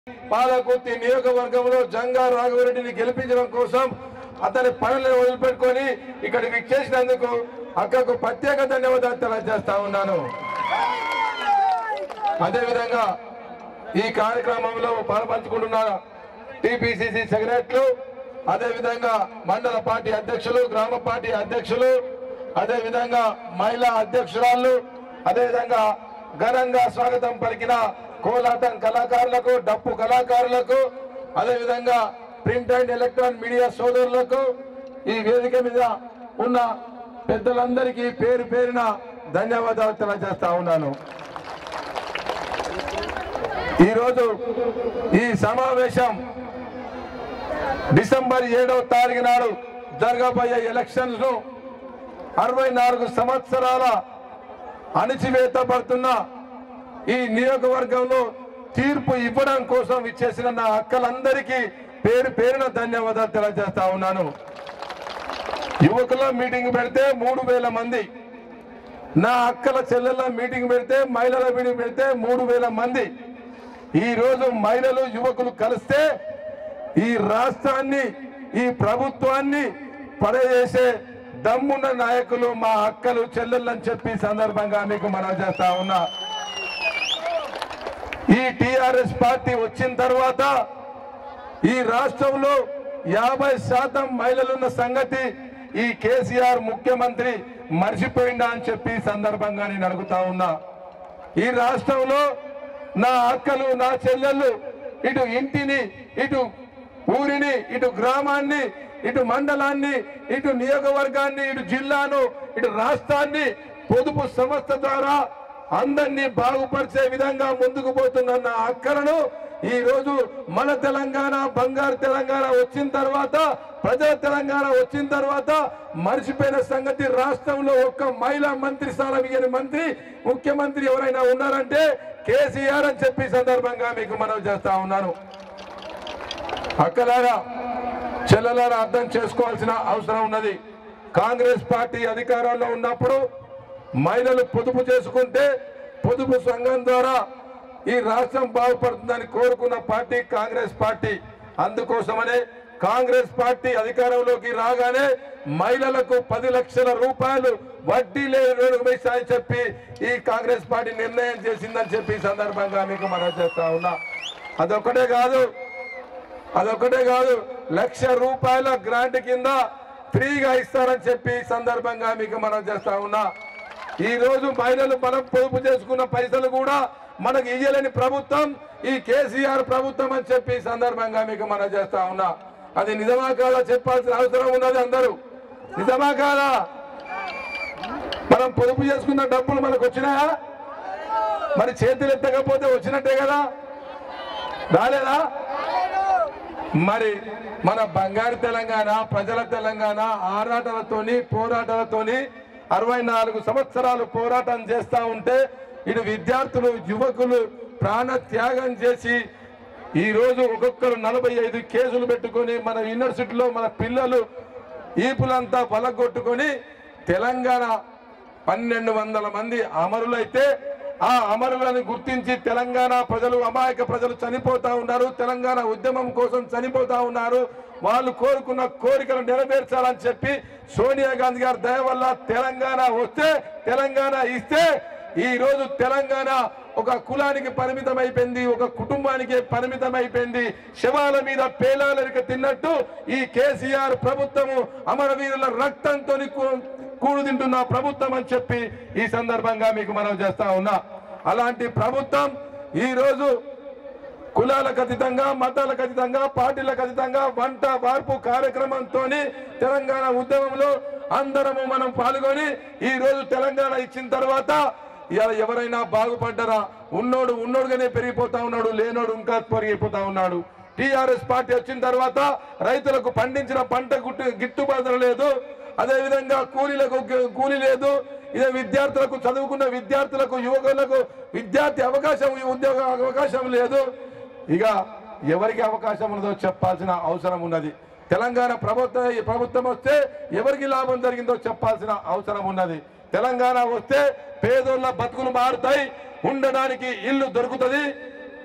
పాలకుర్తి నియోజకవర్గంలో జంగా రాఘవరెడ్డిని గెలిపించడం కోసం అతని పనులను వదిలిపెట్టుకొని ఇక్కడికి చేసినందుకు అక్కకు ప్రత్యేక ధన్యవాదాలు తెలియజేస్తా ఉన్నాను అదేవిధంగా ఈ కార్యక్రమంలో పాల్పంచుకుంటున్న టిపిసిసి సెక్రటరీలు అదేవిధంగా మండల పార్టీ అధ్యక్షులు గ్రామ పార్టీ అధ్యక్షులు అదేవిధంగా మహిళా అధ్యక్షురాళ్ళు అదేవిధంగా ఘనంగా స్వాగతం పలికిన కోలాటం కళాకారులకు డప్పు కళాకారులకు అదేవిధంగా ప్రింట్ అండ్ ఎలక్ట్రానిక్ మీడియా సోదరులకు ఈ వేదిక మీద ఉన్న పెద్దలందరికీ పేరు పేరున ధన్యవాదాలు తెలియజేస్తా ఉన్నాను ఈరోజు ఈ సమావేశం డిసెంబర్ ఏడవ తారీఖు నాడు జరగబోయే ఎలక్షన్స్ ను అరవై నాలుగు సంవత్సరాల అణిచివేతపడుతున్న ఈ నియోజకవర్గంలో తీర్పు ఇవ్వడం కోసం ఇచ్చేసిన నా అక్కలందరికీ పేరు పేరున ధన్యవాదాలు తెలియజేస్తా ఉన్నాను యువకుల మీటింగ్ పెడితే మూడు వేల మంది నా అక్కల చెల్లెల మీటింగ్ పెడితే మహిళల మీటింగ్ పెడితే మూడు వేల మంది ఈ రోజు మహిళలు యువకులు కలిస్తే ఈ రాష్ట్రాన్ని ఈ ప్రభుత్వాన్ని పడేసే దమ్మున్న నాయకులు మా అక్కలు చెల్లెళ్ళని చెప్పి ఈ సందర్భంగా మీకు మనం చేస్తా ఉన్నా ఈ టిఆర్ఎస్ పార్టీ వచ్చిన తర్వాత ఈ రాష్ట్రంలో యాభై శాతం మహిళలున్న సంగతి ఈ కేసీఆర్ ముఖ్యమంత్రి మర్చిపోయిందా అని చెప్పి ఈ సందర్భంగా నేను అడుగుతా ఉన్నా ఈ రాష్ట్రంలో నా అక్కలు నా చెల్లెళ్ళు ఇటు ఇంటిని ఇటు ఊరిని ఇటు గ్రామాన్ని ఇటు మండలాన్ని ఇటు నియోజకవర్గాన్ని ఇటు జిల్లాను ఇటు రాష్ట్రాన్ని పొదుపు సంస్థ ద్వారా అందరినీ బాగుపరిచే విధంగా ముందుకు పోతున్న నా అక్కలను ఈ రోజు మన తెలంగాణ బంగారు తెలంగాణ వచ్చిన తర్వాత ప్రజల తెలంగాణ వచ్చిన తర్వాత మర్చిపోయిన సంగతి రాష్ట్రంలో ఒక్క మహిళా మంత్రి స్థానం ఇయ్యని మంత్రి ముఖ్యమంత్రి ఎవరైనా ఉన్నారంటే కేసీఆర్ అని చెప్పి ఈ సందర్భంగా మీకు మనవి చేస్తా ఉన్నాను అక్కలారా చెల్లెలారా అర్థం చేసుకోవాల్సిన అవసరం ఉన్నది కాంగ్రెస్ పార్టీ అధికారంలో ఉన్నప్పుడు మహిళలు పొదుపు చేసుకుంటే పొదుపు సంఘం ద్వారా ఈ రాష్ట్రం బాగుపడుతుందని కోరుకున్న పార్టీ కాంగ్రెస్ పార్టీ అందుకోసమనే కాంగ్రెస్ పార్టీ అధికారంలోకి రాగానే మహిళలకు పది లక్షల రూపాయలు వడ్డీ లేని రుణం ఇస్తాయని చెప్పి ఈ కాంగ్రెస్ పార్టీ నిర్ణయం చేసిందని చెప్పి ఈ సందర్భంగా మీకు మనం చేస్తా ఉన్నా అదొక్కటే కాదు అదొకటే కాదు లక్ష రూపాయల గ్రాంట్ కింద ఫ్రీగా ఇస్తారని చెప్పి ఈ సందర్భంగా మీకు మనం చేస్తా ఉన్నా ఈ రోజు మహిళలు మనం పొదుపు చేసుకున్న పైసలు కూడా మనకు ఇయ్యలేని ప్రభుత్వం ఈ కేసీఆర్ ప్రభుత్వం అని చెప్పి ఈ సందర్భంగా మీకు మనం చేస్తా ఉన్నా అది నిజమా కాదా చెప్పాల్సిన అవసరం ఉన్నది అందరూ నిజమా కాదా మనం పొదుపు చేసుకున్న డబ్బులు మనకు వచ్చినాయా మరి చేతులు ఎత్తకపోతే వచ్చినట్టే కదా రాలేదా మరి మన బంగారు తెలంగాణ ప్రజల తెలంగాణ ఆరాటాలతోని పోరాటాలతోని అరవై నాలుగు సంవత్సరాలు పోరాటం చేస్తా ఉంటే ఇటు విద్యార్థులు యువకులు ప్రాణ త్యాగం చేసి ఈ రోజు ఒక్కొక్కరు నలభై ఐదు కేసులు పెట్టుకొని మన యూనివర్సిటీలో మన పిల్లలు ఈపులంతా పలగొట్టుకొని తెలంగాణ పన్నెండు వందల మంది అమరులైతే ఆ అమరులను గుర్తించి తెలంగాణ ప్రజలు అమాయక ప్రజలు చనిపోతా ఉన్నారు తెలంగాణ ఉద్యమం కోసం చనిపోతా ఉన్నారు వాళ్ళు కోరుకున్న కోరికలు నెరవేర్చాలని చెప్పి సోనియా గాంధీ గారి దయ వల్ల తెలంగాణ వస్తే తెలంగాణ ఇస్తే ఈ రోజు తెలంగాణ ఒక కులానికి పరిమితం అయిపోయింది ఒక కుటుంబానికి పరిమితం అయిపోయింది శవాల మీద పేలాలరిక తిన్నట్టు ఈ కేసీఆర్ ప్రభుత్వము అమరవీరుల రక్తంతో కూడు తింటున్న ప్రభుత్వం అని చెప్పి ఈ సందర్భంగా మీకు మనం చేస్తా ఉన్నా అలాంటి ప్రభుత్వం ఈ రోజు కులాలకు అతీతంగా మతాలకు అతీతంగా పార్టీలకు అతీతంగా వంట వార్పు కార్యక్రమంతో తెలంగాణ ఉద్యమంలో అందరము మనం పాల్గొని ఈ రోజు తెలంగాణ ఇచ్చిన తర్వాత ఇవాళ ఎవరైనా బాగుపడ్డరా ఉన్నోడు ఉన్నోడుగానే పెరిగిపోతా ఉన్నాడు లేనోడు ఇంకా పెరిగిపోతా ఉన్నాడు టిఆర్ఎస్ పార్టీ వచ్చిన తర్వాత రైతులకు పండించిన పంట గుట్టు గిట్టుబాటు లేదు అదే విధంగా కూలీలకు గు- కూలీ లేదు ఇదే విద్యార్థులకు చదువుకున్న విద్యార్థులకు యువకులకు విద్యార్థి అవకాశం ఉద్యోగ అవకాశం లేదు ఇక ఎవరికి అవకాశం ఉన్నదో చెప్పాల్సిన అవసరం ఉన్నది తెలంగాణ ప్రభుత్వం ప్రభుత్వం వస్తే ఎవరికి లాభం జరిగిందో చెప్పాల్సిన అవసరం ఉన్నది తెలంగాణ వస్తే పేదోళ్ళ బతుకులు మారుతాయి ఉండడానికి ఇల్లు దొరుకుతుంది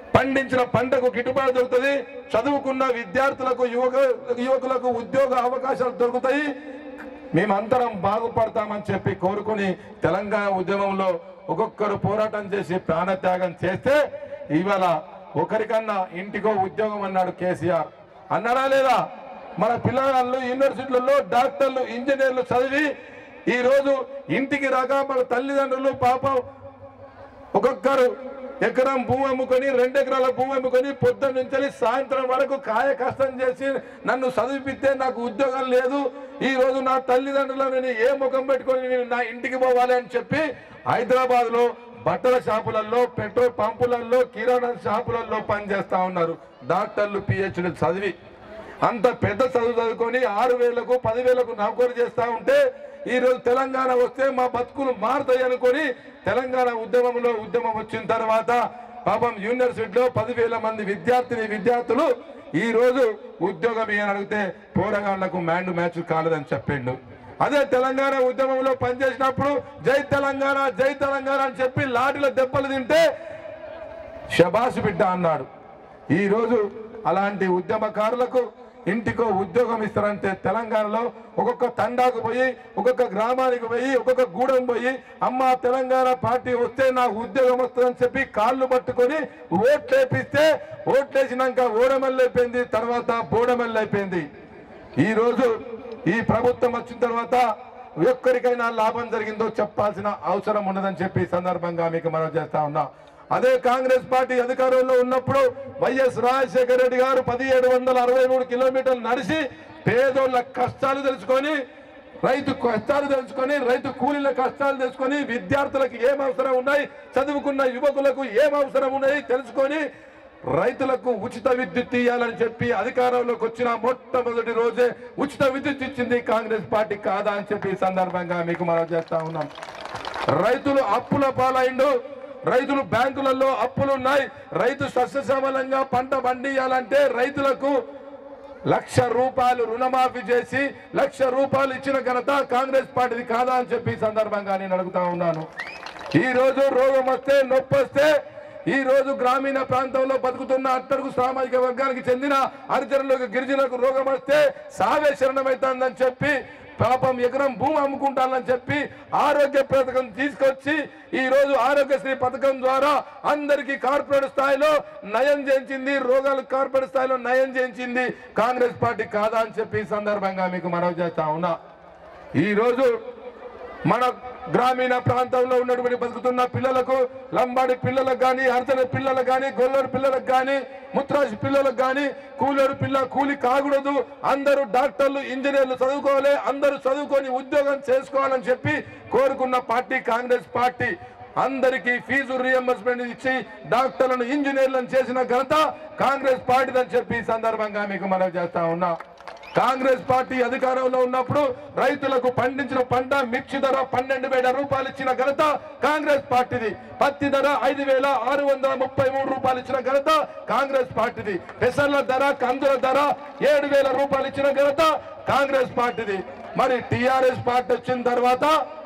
పండించిన పంటకు గిట్టుబాటు దొరుకుతుంది చదువుకున్న విద్యార్థులకు యువక యువకులకు ఉద్యోగ అవకాశాలు దొరుకుతాయి మేమంతరం బాగుపడతామని చెప్పి కోరుకుని తెలంగాణ ఉద్యమంలో ఒక్కొక్కరు పోరాటం చేసి ప్రాణత్యాగం చేస్తే ఇవాళ ఒకరికన్నా ఇంటికో ఉద్యోగం అన్నాడు కేసీఆర్ అన్నాడా లేదా మన పిల్లగాళ్ళు యూనివర్సిటీలలో డాక్టర్లు ఇంజనీర్లు చదివి ఈ రోజు ఇంటికి రాక మన తల్లిదండ్రులు పాపం ఒక్కొక్కరు ఎకరం భూమి అమ్ముకొని రెండు ఎకరాల భూమి అమ్ముకొని పొద్దున్న నుంచి సాయంత్రం వరకు కాయ కష్టం చేసి నన్ను చదివిపిస్తే నాకు ఉద్యోగం లేదు ఈ రోజు నా తల్లిదండ్రులను నేను ఏ ముఖం పెట్టుకొని నేను నా ఇంటికి పోవాలి అని చెప్పి హైదరాబాద్ లో బట్టల షాపులలో పెట్రోల్ పంపులలో కిరాణా షాపులలో పనిచేస్తా ఉన్నారు డాక్టర్లు పిహెచ్డి చదివి అంత పెద్ద చదువు చదువుకొని ఆరు వేలకు పదివేలకు నౌకరు చేస్తా ఉంటే ఈ రోజు తెలంగాణ వస్తే మా బతుకులు మారుతాయి అనుకొని తెలంగాణ ఉద్యమంలో ఉద్యమం వచ్చిన తర్వాత పాపం యూనివర్సిటీలో పదివేల మంది విద్యార్థిని విద్యార్థులు ఈ రోజు ఉద్యోగం ఏమని అడిగితే పోరగాళ్లకు మ్యాండ్ మ్యాచ్ కాలేదని చెప్పిండు అదే తెలంగాణ ఉద్యమంలో పనిచేసినప్పుడు జై తెలంగాణ జై తెలంగాణ అని చెప్పి లాఠీల దెబ్బలు తింటే శబాసు బిడ్డ అన్నాడు ఈ రోజు అలాంటి ఉద్యమకారులకు ఇంటికో ఉద్యోగం ఇస్తారంటే తెలంగాణలో ఒక్కొక్క తండాకు పోయి ఒక్కొక్క గ్రామానికి పోయి ఒక్కొక్క గూడెం పోయి అమ్మ తెలంగాణ పార్టీ వస్తే నాకు ఉద్యోగం వస్తుందని చెప్పి కాళ్ళు పట్టుకొని ఓట్లేపిస్తే ఓట్లేసినాక ఓడమల్లి అయిపోయింది తర్వాత బోడమల్లి అయిపోయింది ఈ రోజు ఈ ప్రభుత్వం వచ్చిన తర్వాత ఒక్కరికైనా లాభం జరిగిందో చెప్పాల్సిన అవసరం ఉండదని చెప్పి ఈ సందర్భంగా మీకు మనం చేస్తా ఉన్నా అదే కాంగ్రెస్ పార్టీ అధికారంలో ఉన్నప్పుడు వైఎస్ రాజశేఖర రెడ్డి గారు పదిహేడు వందల అరవై మూడు కిలోమీటర్లు నడిచి పేదోళ్ళ కష్టాలు తెలుసుకొని రైతు కష్టాలు తెలుసుకొని రైతు కూలీల కష్టాలు తెలుసుకొని విద్యార్థులకు ఏం అవసరం ఉన్నాయి చదువుకున్న యువకులకు ఏం అవసరం ఉన్నాయి తెలుసుకొని రైతులకు ఉచిత విద్యుత్ ఇవ్వాలని చెప్పి అధికారంలోకి వచ్చిన మొట్టమొదటి రోజే ఉచిత విద్యుత్ ఇచ్చింది కాంగ్రెస్ పార్టీ కాదా అని చెప్పి ఈ సందర్భంగా మీకు మనం చేస్తా ఉన్నాం రైతులు అప్పుల పాలైండు రైతులు బ్యాంకులలో అప్పులు ఉన్నాయి రైతు సస్యశ్యామలంగా పంట పండియాలంటే రైతులకు లక్ష రూపాయలు రుణమాఫీ చేసి లక్ష రూపాయలు ఇచ్చిన ఘనత కాంగ్రెస్ పార్టీది కాదా అని చెప్పి ఈ సందర్భంగా నేను అడుగుతా ఉన్నాను ఈ రోజు రోగం వస్తే నొప్పి వస్తే ఈ రోజు గ్రామీణ ప్రాంతంలో బతుకుతున్న అట్టడుగు సామాజిక వర్గానికి చెందిన హరిజనులకు గిరిజనులకు రోగం వస్తే సావే శరణమవుతుందని చెప్పి పాపం ఎకరం భూమి అమ్ముకుంటానని చెప్పి ఆరోగ్య పథకం తీసుకొచ్చి ఈ రోజు ఆరోగ్యశ్రీ పథకం ద్వారా అందరికీ కార్పొరేట్ స్థాయిలో నయం చేయించింది రోగాలు కార్పొరేట్ స్థాయిలో నయం చేయించింది కాంగ్రెస్ పార్టీ కాదా అని చెప్పి ఈ సందర్భంగా మీకు మనవి చేస్తా ఉన్నా ఈ రోజు మన గ్రామీణ ప్రాంతంలో ఉన్నటువంటి బతుకుతున్న పిల్లలకు లంబాడి పిల్లలకు కానీ అర్చన పిల్లలకు కానీ గొల్లూరు పిల్లలకు కానీ ముత్రాజు పిల్లలకు కానీ కూలోరు పిల్ల కూలి కాకూడదు అందరూ డాక్టర్లు ఇంజనీర్లు చదువుకోవాలి అందరూ చదువుకొని ఉద్యోగం చేసుకోవాలని చెప్పి కోరుకున్న పార్టీ కాంగ్రెస్ పార్టీ అందరికీ ఫీజు రియంబర్స్మెంట్ ఇచ్చి డాక్టర్లను ఇంజనీర్లను చేసిన ఘనత కాంగ్రెస్ పార్టీదని చెప్పి ఈ సందర్భంగా మీకు మనవి చేస్తా ఉన్నా కాంగ్రెస్ పార్టీ అధికారంలో ఉన్నప్పుడు రైతులకు పండించిన పంట మిర్చి ధర పన్నెండు వేల రూపాయలు ఇచ్చిన ఘనత కాంగ్రెస్ పార్టీది పత్తి ధర ఐదు వేల ఆరు వందల ముప్పై మూడు రూపాయలు ఇచ్చిన ఘనత కాంగ్రెస్ పార్టీది పెసర్ల ధర కందుల ధర ఏడు వేల రూపాయలు ఇచ్చిన ఘనత కాంగ్రెస్ పార్టీది మరి టిఆర్ఎస్ పార్టీ వచ్చిన తర్వాత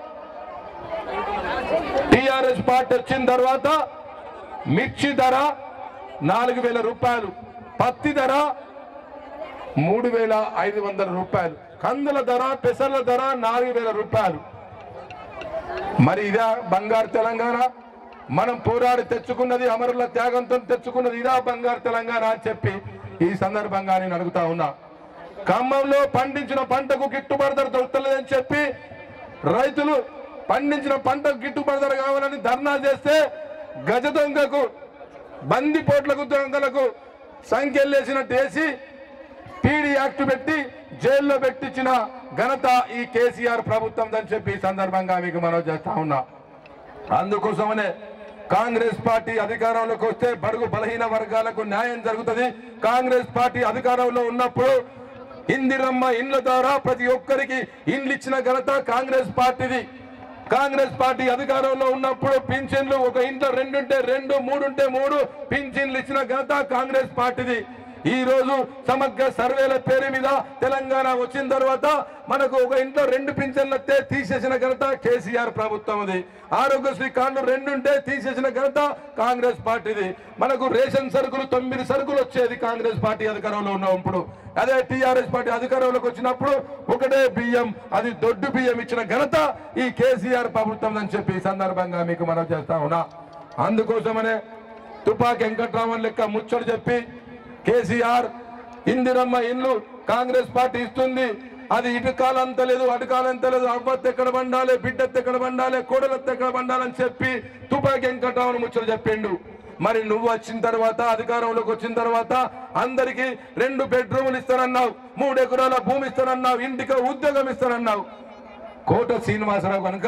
టిఆర్ఎస్ పార్టీ వచ్చిన తర్వాత మిర్చి ధర నాలుగు వేల రూపాయలు పత్తి ధర మూడు వేల ఐదు వందల రూపాయలు కందుల ధర పెసర్ల ధర నాలుగు వేల రూపాయలు మరి ఇదా బంగారు తెలంగాణ మనం పోరాడి తెచ్చుకున్నది అమరుల త్యాగంతో తెచ్చుకున్నది ఇదా బంగారు తెలంగాణ అని చెప్పి ఈ సందర్భంగా నేను అడుగుతా ఉన్నా ఖమ్మంలో పండించిన పంటకు గిట్టుబాటు ధర దొరకలేదని చెప్పి రైతులు పండించిన పంటకు గిట్టుబాటు ధర కావాలని ధర్నా చేస్తే గజ దొంగకు బందిపోట్లకు దొంగలకు సంఖ్యలేసినట్టు వేసి పీడీ యాక్ట్ పెట్టి జైల్లో పెట్టించిన ఘనత ఈ కేసీఆర్ ప్రభుత్వం అని చెప్పి ఈ సందర్భంగా మీకు మనవి చేస్తా ఉన్నా అందుకోసమనే కాంగ్రెస్ పార్టీ అధికారంలోకి వస్తే బడుగు బలహీన వర్గాలకు న్యాయం జరుగుతుంది కాంగ్రెస్ పార్టీ అధికారంలో ఉన్నప్పుడు ఇందిరమ్మ ఇండ్ల ద్వారా ప్రతి ఒక్కరికి ఇండ్లు ఇచ్చిన ఘనత కాంగ్రెస్ పార్టీది కాంగ్రెస్ పార్టీ అధికారంలో ఉన్నప్పుడు పింఛన్లు ఒక ఇంట్లో రెండుంటే రెండు మూడుంటే మూడు పింఛన్లు ఇచ్చిన ఘనత కాంగ్రెస్ పార్టీది ఈ రోజు సమగ్ర సర్వేల పేరు మీద తెలంగాణ వచ్చిన తర్వాత మనకు ఒక ఇంట్లో రెండు పింఛన్లు వస్తే తీసేసిన ఘనత కేసీఆర్ ప్రభుత్వం అది ఆరోగ్యశ్రీ కార్డు రెండు ఉంటే తీసేసిన ఘనత కాంగ్రెస్ పార్టీది మనకు రేషన్ సరుకులు తొమ్మిది సరుకులు వచ్చేది కాంగ్రెస్ పార్టీ అధికారంలో ఉన్నాం ఇప్పుడు అదే టిఆర్ఎస్ పార్టీ అధికారంలోకి వచ్చినప్పుడు ఒకటే బియ్యం అది దొడ్డు బియ్యం ఇచ్చిన ఘనత ఈ కేసీఆర్ ప్రభుత్వం అని చెప్పి ఈ సందర్భంగా మీకు మనం చేస్తా ఉన్నా అందుకోసమనే తుపాకి వెంకట్రామన్ లెక్క ముచ్చడు చెప్పి కేసీఆర్ ఇందిరమ్మ ఇల్లు కాంగ్రెస్ పార్టీ ఇస్తుంది అది ఇటు కాలంత లేదు అటు కాలంత లేదు అవ్వత్తు ఎక్కడ పండాలి బిడ్డెత్తు ఎక్కడ పండాలి కోడలెత్తు ఎక్కడ పండాలని చెప్పి తుపాకి వెంకట్రామన్ ముచ్చడు చెప్పిండు మరి నువ్వు వచ్చిన తర్వాత అధికారంలోకి వచ్చిన తర్వాత అందరికి రెండు బెడ్రూములు ఇస్తానన్నావు మూడు ఎకరాల భూమి ఇస్తానన్నావు ఇంటికి ఉద్యోగం ఇస్తానన్నావు కోట శ్రీనివాసరావు కనుక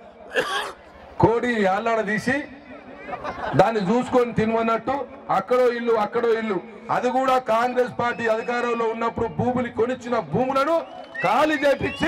కోడి యాళ్ళాడ తీసి దాన్ని చూసుకొని తినమన్నట్టు అక్కడో ఇల్లు అక్కడో ఇల్లు అది కూడా కాంగ్రెస్ పార్టీ అధికారంలో ఉన్నప్పుడు భూములు కొనిచ్చిన భూములను ఖాళీ చేపించి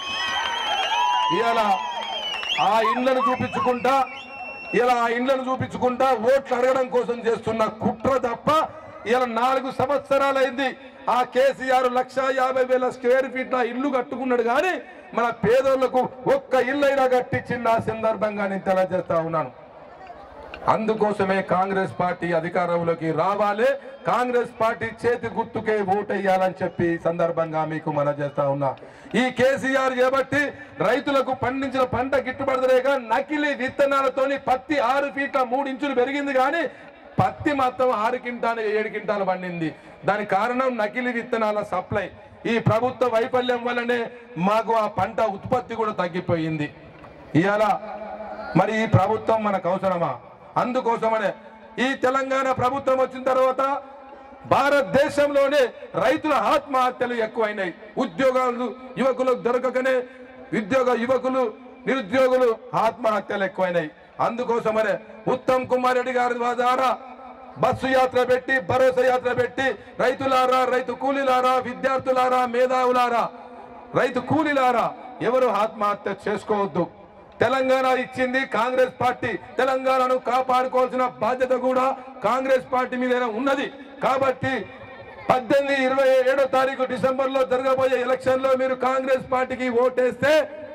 ఇవాళ ఆ ఇండ్లను చూపించుకుంటా ఇలా ఆ ఇండ్లను చూపించుకుంటా ఓట్లు అడగడం కోసం చేస్తున్న కుట్ర తప్ప ఇలా నాలుగు సంవత్సరాలైంది ఆ కేసీఆర్ లక్ష యాభై వేల స్క్వేర్ ఫీట్ల ఇల్లు కట్టుకున్నాడు కానీ మన పేదోళ్లకు ఒక్క ఇల్లు అయినా కట్టించింది ఆ సందర్భంగా నేను తెలియజేస్తా ఉన్నాను అందుకోసమే కాంగ్రెస్ పార్టీ అధికారంలోకి రావాలి కాంగ్రెస్ పార్టీ చేతి గుర్తుకే ఓటేయాలని చెప్పి ఈ సందర్భంగా మీకు మనం చేస్తా ఉన్నా ఈ కేసీఆర్ చేపట్టి రైతులకు పండించిన పంట గిట్టుబడి లేక నకిలీ విత్తనాలతోని పత్తి ఆరు ఫీట్ల మూడు ఇంచులు పెరిగింది కానీ పత్తి మాత్రం ఆరు కింటాలు ఏడు కింటాలు పండింది దానికి కారణం నకిలీ విత్తనాల సప్లై ఈ ప్రభుత్వ వైఫల్యం వల్లనే మాకు ఆ పంట ఉత్పత్తి కూడా తగ్గిపోయింది ఇవాళ మరి ఈ ప్రభుత్వం మనకు అవసరమా అందుకోసమనే ఈ తెలంగాణ ప్రభుత్వం వచ్చిన తర్వాత భారతదేశంలోనే రైతుల ఆత్మహత్యలు ఎక్కువైనాయి ఉద్యోగాలు యువకులకు దొరకకనే ఉద్యోగ యువకులు నిరుద్యోగులు ఆత్మహత్యలు ఎక్కువైనాయి అందుకోసమనే ఉత్తమ్ కుమార్ రెడ్డి గారి ద్వారా బస్సు యాత్ర పెట్టి భరోసా యాత్ర పెట్టి రైతులారా రైతు కూలీలారా విద్యార్థులారా మేధావులారా రైతు కూలీలారా ఎవరు ఆత్మహత్య చేసుకోవద్దు తెలంగాణ ఇచ్చింది కాంగ్రెస్ పార్టీ తెలంగాణను కాపాడుకోవాల్సిన బాధ్యత కూడా కాంగ్రెస్ పార్టీ మీదనే ఉన్నది కాబట్టి పద్దెనిమిది ఇరవై ఏడో తారీఖు డిసెంబర్ లో జరగబోయే ఎలక్షన్ లో మీరు కాంగ్రెస్ పార్టీకి ఓటేస్తే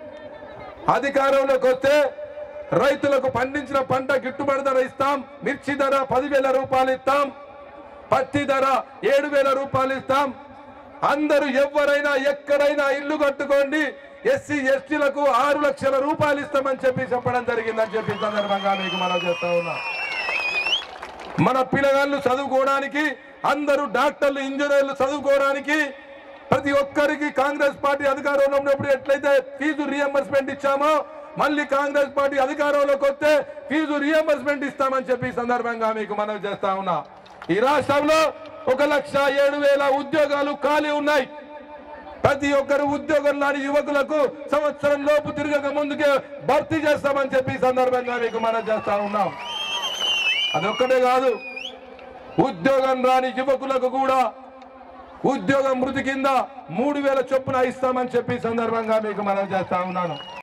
అధికారంలోకి వస్తే రైతులకు పండించిన పంట గిట్టుబడి ధర ఇస్తాం మిర్చి ధర పదివేల రూపాయలు ఇస్తాం పత్తి ధర ఏడు వేల రూపాయలు ఇస్తాం అందరూ ఎవరైనా ఎక్కడైనా ఇల్లు కట్టుకోండి ఎస్సీ ఎస్టీలకు ఆరు లక్షల రూపాయలు ఇస్తామని చెప్పి చెప్పడం జరిగిందని చెప్పి ఈ సందర్భంగా మీకు మనం చేస్తా ఉన్నా మన పిల్లగాళ్ళు చదువుకోవడానికి అందరూ డాక్టర్లు ఇంజనీర్లు చదువుకోవడానికి ప్రతి ఒక్కరికి కాంగ్రెస్ పార్టీ అధికారంలో ఉన్నప్పుడు ఎట్లయితే ఫీజు రియంబర్స్మెంట్ ఇచ్చామో మళ్ళీ కాంగ్రెస్ పార్టీ అధికారంలోకి వస్తే ఫీజు రియంబర్స్మెంట్ ఇస్తామని చెప్పి ఈ సందర్భంగా మీకు మనవి చేస్తా ఉన్నా ఈ రాష్ట్రంలో ఒక లక్ష ఏడు వేల ఉద్యోగాలు ఖాళీ ఉన్నాయి ప్రతి ఒక్కరు ఉద్యోగం లాని యువకులకు సంవత్సరం లోపు తిరగక ముందుకే భర్తీ చేస్తామని చెప్పి ఈ సందర్భంగా మీకు మనం చేస్తా ఉన్నాం అదొక్కటే కాదు ఉద్యోగం రాని యువకులకు కూడా ఉద్యోగం మృతి కింద మూడు వేల చొప్పున ఇస్తామని చెప్పి ఈ సందర్భంగా మీకు మనం చేస్తా ఉన్నాను